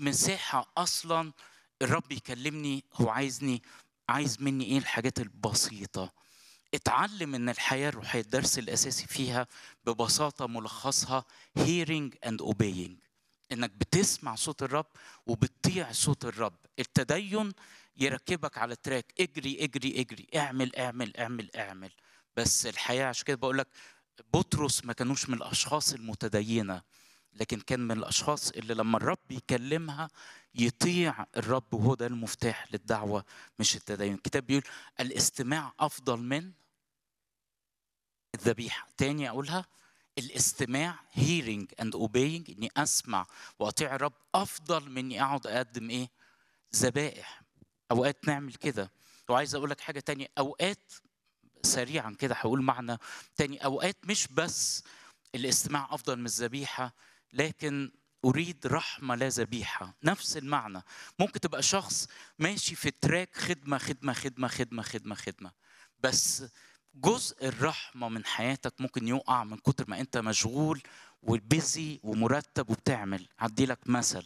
مساحه اصلا الرب يكلمني هو عايزني عايز مني ايه الحاجات البسيطه اتعلم ان الحياه الروحيه الدرس الاساسي فيها ببساطه ملخصها hearing and obeying انك بتسمع صوت الرب وبتطيع صوت الرب التدين يركبك على تراك اجري اجري اجري اعمل اعمل اعمل اعمل بس الحياه عشان كده بقول لك بطرس ما كانوش من الاشخاص المتدينه لكن كان من الاشخاص اللي لما الرب يكلمها يطيع الرب وهو ده المفتاح للدعوه مش التدين الكتاب بيقول الاستماع افضل من الذبيحه تاني اقولها الاستماع hearing and obeying اني اسمع واطيع الرب افضل من اني اقعد اقدم ايه ذبائح اوقات نعمل كده وعايز اقول لك حاجه تانية اوقات سريعا كده هقول معنى تاني اوقات مش بس الاستماع افضل من الذبيحه لكن اريد رحمه لا ذبيحه نفس المعنى ممكن تبقى شخص ماشي في تراك خدمه خدمه خدمه خدمه خدمه خدمه بس جزء الرحمه من حياتك ممكن يقع من كتر ما انت مشغول وبيزي ومرتب وبتعمل هدي لك مثل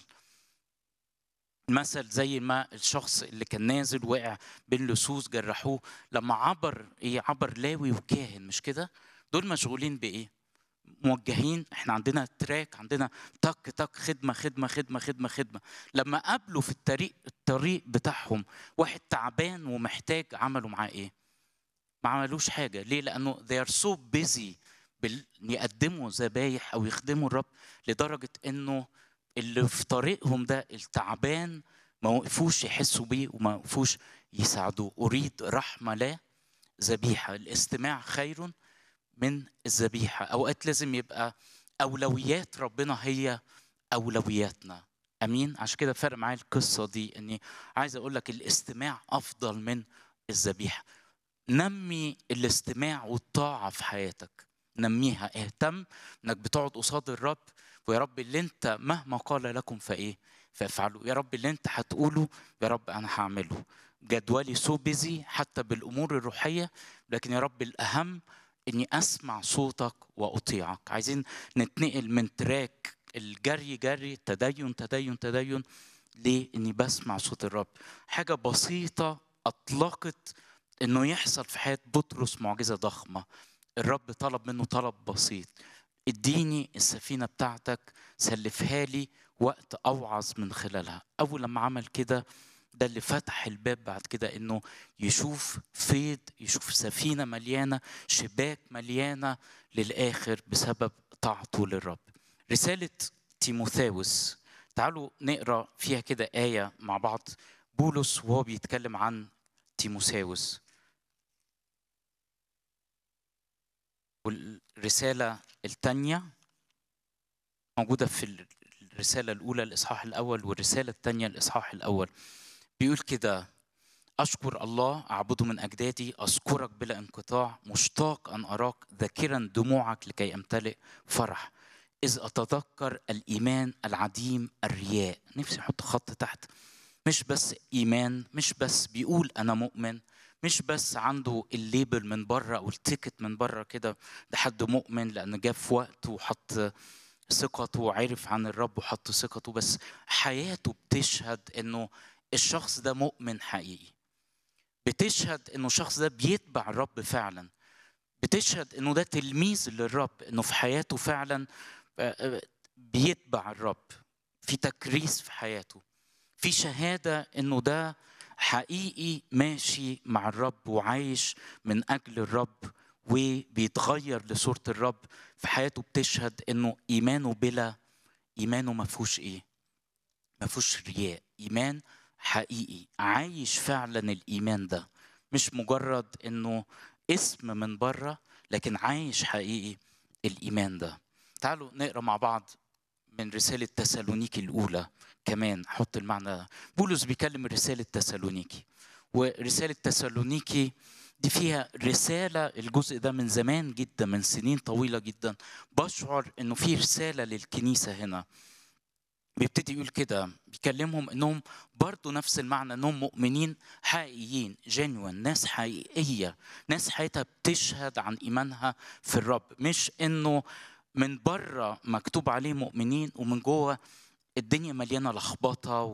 مثل زي ما الشخص اللي كان نازل وقع بين لصوص جرحوه لما عبر ايه عبر لاوي وكاهن مش كده دول مشغولين بايه موجهين احنا عندنا تراك عندنا تك تك خدمه خدمه خدمه خدمه خدمه لما قابلوا في الطريق الطريق بتاعهم واحد تعبان ومحتاج عملوا معاه ايه ما عملوش حاجه ليه لانه they are so busy بال... يقدموا ذبايح او يخدموا الرب لدرجه انه اللي في طريقهم ده التعبان ما وقفوش يحسوا بيه وما وقفوش يساعدوه اريد رحمه لا ذبيحه الاستماع خير من الذبيحه اوقات لازم يبقى اولويات ربنا هي اولوياتنا امين عشان كده فرق معايا القصه دي اني عايز اقول لك الاستماع افضل من الذبيحه نمي الاستماع والطاعه في حياتك نميها اهتم انك بتقعد قصاد الرب ويا رب اللي انت مهما قال لكم فايه فافعلوا يا رب اللي انت هتقوله يا رب انا هعمله جدولي سو بيزي حتى بالامور الروحيه لكن يا رب الاهم اني اسمع صوتك واطيعك عايزين نتنقل من تراك الجري جري تدين تدين تدين ليه اني بسمع صوت الرب حاجه بسيطه اطلقت انه يحصل في حياه بطرس معجزه ضخمه الرب طلب منه طلب بسيط اديني السفينه بتاعتك سلفها لي وقت اوعظ من خلالها اول لما عمل كده ده اللي فتح الباب بعد كده انه يشوف فيض يشوف سفينه مليانه شباك مليانه للاخر بسبب طاعته للرب رساله تيموثاوس تعالوا نقرا فيها كده ايه مع بعض بولس وهو بيتكلم عن تيموثاوس والرساله الثانيه موجوده في الرساله الاولى الاصحاح الاول والرساله الثانيه الاصحاح الاول بيقول كده أشكر الله أعبده من أجدادي أذكرك بلا انقطاع مشتاق أن أراك ذاكرا دموعك لكي أمتلئ فرح إذ أتذكر الإيمان العديم الرياء نفسي أحط خط تحت مش بس إيمان مش بس بيقول أنا مؤمن مش بس عنده الليبل من بره أو التيكت من بره كده ده حد مؤمن لأن جاب في وقت وحط ثقته وعرف عن الرب وحط ثقته بس حياته بتشهد إنه الشخص ده مؤمن حقيقي بتشهد انه الشخص ده بيتبع الرب فعلا بتشهد انه ده تلميذ للرب انه في حياته فعلا بيتبع الرب في تكريس في حياته في شهاده انه ده حقيقي ماشي مع الرب وعايش من اجل الرب وبيتغير لصوره الرب في حياته بتشهد انه ايمانه بلا ايمانه ما فيهوش ايه ما فيهوش رياء ايمان حقيقي عايش فعلا الايمان ده مش مجرد انه اسم من بره لكن عايش حقيقي الايمان ده تعالوا نقرا مع بعض من رسالة تسالونيكي الأولى كمان حط المعنى ده بولس بيكلم رسالة تسالونيكي ورسالة تسالونيكي دي فيها رسالة الجزء ده من زمان جدا من سنين طويلة جدا بشعر انه في رسالة للكنيسة هنا بيبتدي يقول كده بيكلمهم انهم برضو نفس المعنى انهم مؤمنين حقيقيين جينوين ناس حقيقيه ناس حياتها بتشهد عن ايمانها في الرب مش انه من بره مكتوب عليه مؤمنين ومن جوه الدنيا مليانه لخبطه